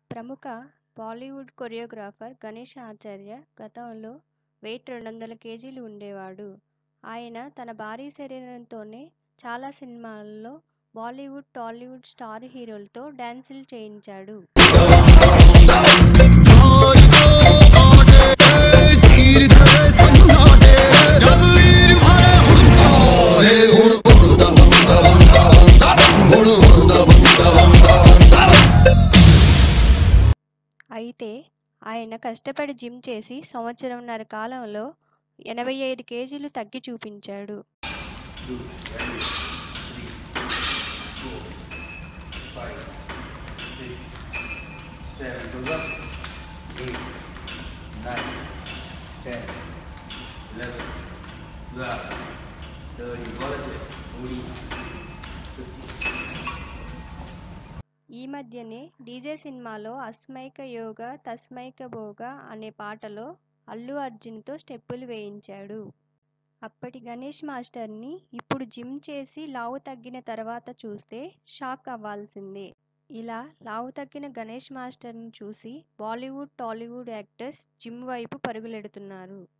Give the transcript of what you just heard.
ప్రముఖ బాలీవుడ్ కొరియోగ్రాఫర్ గణేష్ ఆచార్య గతంలో వెయిట్ రెండొందల కేజీలు ఉండేవాడు. ఆయన తన భారీ శరీరంతోనే చాలా సినిమాల్లో బాలీవుడ్, టాలీవుడ్ స్టార్ హీరోలతో డాన్సులు చేయించాడు. అయితే ఆయన కష్టపడి జిమ్ చేసి సంవత్సరంన్నర కాలంలో ఎనభై ఐదు కేజీలు తగ్గి చూపించాడు. ఈ మధ్యనే 'డీజే' సినిమాలో 'అస్మైక యోగ తస్మైక భోగ' అనే పాటలో అల్లు అర్జున్‌తో స్టెప్పులు వేయించాడు. అప్పటి గణేష్ మాస్టర్‌ని ఇప్పుడు జిమ్ చేసి లావు తగ్గిన తర్వాత చూస్తే షాక్ అవ్వాల్సిందే. ఇలా లావు తగ్గిన గణేష్ మాస్టర్‌ని చూసి బాలీవుడ్, టాలీవుడ్ యాక్టర్స్ జిమ్ వైపు పరుగులెడుతున్నారు.